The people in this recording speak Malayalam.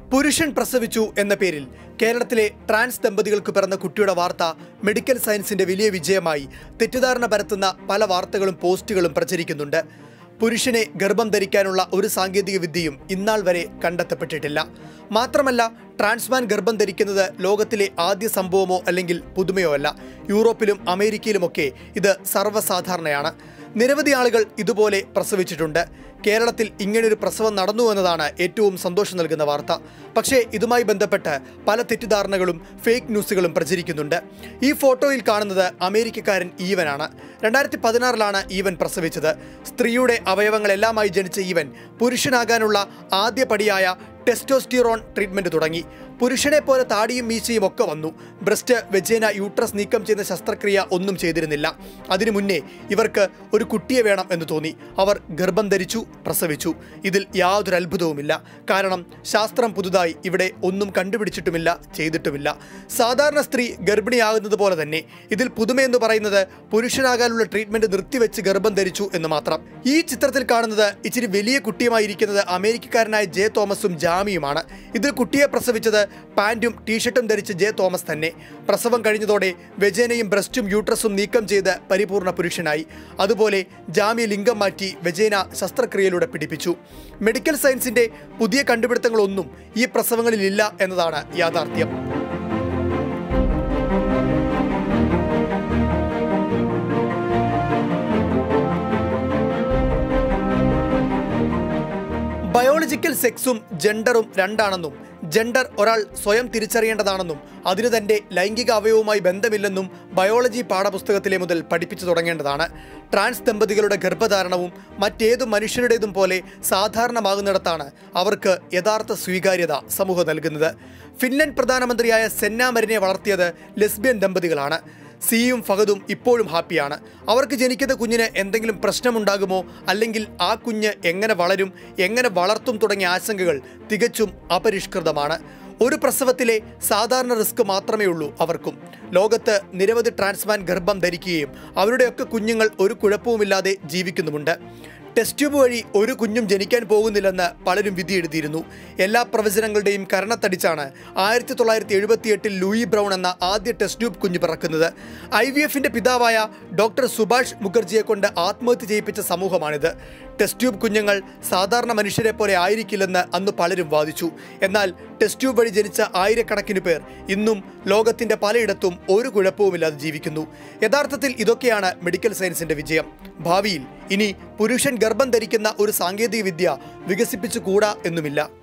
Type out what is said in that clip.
പുരുഷൻ പ്രസവിച്ചു എന്ന പേരിൽ കേരളത്തിലെ ട്രാൻസ് ദമ്പതികൾക്ക് പിറന്ന കുട്ടിയുടെ വാർത്ത മെഡിക്കൽ സയൻസിന്റെ വലിയ വിജയമായി തെറ്റിദ്ധാരണ പരത്തുന്ന പല വാർത്തകളും പോസ്റ്റുകളും പ്രചരിക്കുന്നുണ്ട് പുരുഷനെ ഗർഭം ധരിക്കാനുള്ള ഒരു സാങ്കേതിക വിദ്യയും ഇന്നാൾ വരെ കണ്ടെത്തപ്പെട്ടിട്ടില്ല മാത്രമല്ല ട്രാൻസ്മാൻ ഗർഭം ധരിക്കുന്നത് ലോകത്തിലെ ആദ്യ സംഭവമോ അല്ലെങ്കിൽ പുതുമയോ അല്ല യൂറോപ്പിലും അമേരിക്കയിലുമൊക്കെ ഇത് സർവ്വസാധാരണയാണ് നിരവധി ആളുകൾ ഇതുപോലെ പ്രസവിച്ചിട്ടുണ്ട് കേരളത്തിൽ ഇങ്ങനൊരു പ്രസവം നടന്നു എന്നതാണ് ഏറ്റവും സന്തോഷം നൽകുന്ന വാർത്ത പക്ഷേ ഇതുമായി ബന്ധപ്പെട്ട് പല തെറ്റിദ്ധാരണകളും ഫേക്ക് ന്യൂസുകളും പ്രചരിക്കുന്നുണ്ട് ഈ ഫോട്ടോയിൽ കാണുന്നത് അമേരിക്കക്കാരൻ ഈവനാണ് രണ്ടായിരത്തി പതിനാറിലാണ് ഈവൻ പ്രസവിച്ചത് സ്ത്രീയുടെ അവയവങ്ങളെല്ലാമായി ജനിച്ച ഈവൻ പുരുഷനാകാനുള്ള ആദ്യ പടിയായ ടെസ്റ്റോസ്റ്റിറോൺ ട്രീറ്റ്മെന്റ് തുടങ്ങി പുരുഷനെ പോലെ താടിയും മീശയും ഒക്കെ വന്നു ബ്രസ്റ്റ് വെജേന യൂട്രസ് നീക്കം ചെയ്യുന്ന ശസ്ത്രക്രിയ ഒന്നും ചെയ്തിരുന്നില്ല അതിനു മുന്നേ ഇവർക്ക് ഒരു കുട്ടിയെ വേണം എന്ന് തോന്നി അവർ ഗർഭം ധരിച്ചു പ്രസവിച്ചു ഇതിൽ യാതൊരു അത്ഭുതവുമില്ല കാരണം ശാസ്ത്രം പുതുതായി ഇവിടെ ഒന്നും കണ്ടുപിടിച്ചിട്ടുമില്ല ചെയ്തിട്ടുമില്ല സാധാരണ സ്ത്രീ ഗർഭിണിയാകുന്നത് പോലെ തന്നെ ഇതിൽ പുതുമയെന്ന് പറയുന്നത് പുരുഷനാകാനുള്ള ട്രീറ്റ്മെന്റ് നിർത്തിവെച്ച് ഗർഭം ധരിച്ചു എന്ന് മാത്രം ഈ ചിത്രത്തിൽ കാണുന്നത് ഇച്ചിരി വലിയ കുട്ടിയുമായിരിക്കുന്നത് അമേരിക്കക്കാരനായ ജെ തോമസും ജാമിയുമാണ് ഇതിൽ കുട്ടിയെ പ്രസവിച്ചത് പാൻറ്റും ടീഷർട്ടും ധരിച്ച് ജെ തോമസ് തന്നെ പ്രസവം കഴിഞ്ഞതോടെ വെജേനയും ബ്രസ്റ്റും യൂട്രസും നീക്കം ചെയ്ത് പരിപൂർണ പുരുഷനായി അതുപോലെ ജാമ്യ ലിംഗം മാറ്റി വെജേന ശസ്ത്രക്രിയയിലൂടെ പിടിപ്പിച്ചു മെഡിക്കൽ സയൻസിന്റെ പുതിയ കണ്ടുപിടുത്തങ്ങളൊന്നും ഈ പ്രസവങ്ങളിലില്ല എന്നതാണ് യാഥാർത്ഥ്യം ബയോളജിക്കൽ സെക്സും ജെൻഡറും രണ്ടാണെന്നും ജെൻഡർ ഒരാൾ സ്വയം തിരിച്ചറിയേണ്ടതാണെന്നും അതിന് തൻ്റെ ലൈംഗിക അവയവുമായി ബന്ധമില്ലെന്നും ബയോളജി പാഠപുസ്തകത്തിലെ മുതൽ പഠിപ്പിച്ചു തുടങ്ങേണ്ടതാണ് ട്രാൻസ് ദമ്പതികളുടെ ഗർഭധാരണവും മറ്റേതു മനുഷ്യരുടേതും പോലെ സാധാരണമാകുന്നിടത്താണ് അവർക്ക് യഥാർത്ഥ സ്വീകാര്യത സമൂഹം നൽകുന്നത് ഫിൻലൻഡ് പ്രധാനമന്ത്രിയായ സെന്ന മരിനെ വളർത്തിയത് ലെസ്ബിയൻ ദമ്പതികളാണ് സിയും ഫഹദും ഇപ്പോഴും ഹാപ്പിയാണ് അവർക്ക് ജനിക്കുന്ന കുഞ്ഞിന് എന്തെങ്കിലും പ്രശ്നമുണ്ടാകുമോ അല്ലെങ്കിൽ ആ കുഞ്ഞ് എങ്ങനെ വളരും എങ്ങനെ വളർത്തും തുടങ്ങിയ ആശങ്കകൾ തികച്ചും അപരിഷ്കൃതമാണ് ഒരു പ്രസവത്തിലെ സാധാരണ റിസ്ക് മാത്രമേ ഉള്ളൂ അവർക്കും ലോകത്ത് നിരവധി ട്രാൻസ്മാൻ ഗർഭം ധരിക്കുകയും അവരുടെയൊക്കെ കുഞ്ഞുങ്ങൾ ഒരു കുഴപ്പവുമില്ലാതെ ജീവിക്കുന്നുമുണ്ട് ടെസ്റ്റ് ട്യൂബ് വഴി ഒരു കുഞ്ഞും ജനിക്കാൻ പോകുന്നില്ലെന്ന് പലരും വിധി എഴുതിയിരുന്നു എല്ലാ പ്രവചനങ്ങളുടെയും കരണത്തടിച്ചാണ് ആയിരത്തി തൊള്ളായിരത്തി എഴുപത്തിയെട്ടിൽ ലൂയി ബ്രൗൺ എന്ന ആദ്യ ടെസ്റ്റ് ട്യൂബ് കുഞ്ഞ് പിറക്കുന്നത് ഐ വി എഫിന്റെ പിതാവായ ഡോക്ടർ സുഭാഷ് മുഖർജിയെ കൊണ്ട് ആത്മഹത്യ ചെയ്യിപ്പിച്ച സമൂഹമാണിത് ടെസ്റ്റ് ട്യൂബ് കുഞ്ഞുങ്ങൾ സാധാരണ മനുഷ്യരെ പോലെ ആയിരിക്കില്ലെന്ന് അന്ന് പലരും വാദിച്ചു എന്നാൽ ടെസ്റ്റ് ട്യൂബ് വഴി ജനിച്ച ആയിരക്കണക്കിന് പേർ ഇന്നും ലോകത്തിന്റെ പലയിടത്തും ഒരു കുഴപ്പവുമില്ലാതെ ജീവിക്കുന്നു യഥാർത്ഥത്തിൽ ഇതൊക്കെയാണ് മെഡിക്കൽ സയൻസിന്റെ വിജയം ഭാവിയിൽ ഇനി പുരുഷൻ ഗർഭം ധരിക്കുന്ന ഒരു സാങ്കേതിക വിദ്യ വികസിപ്പിച്ചുകൂടാ എന്നുമില്ല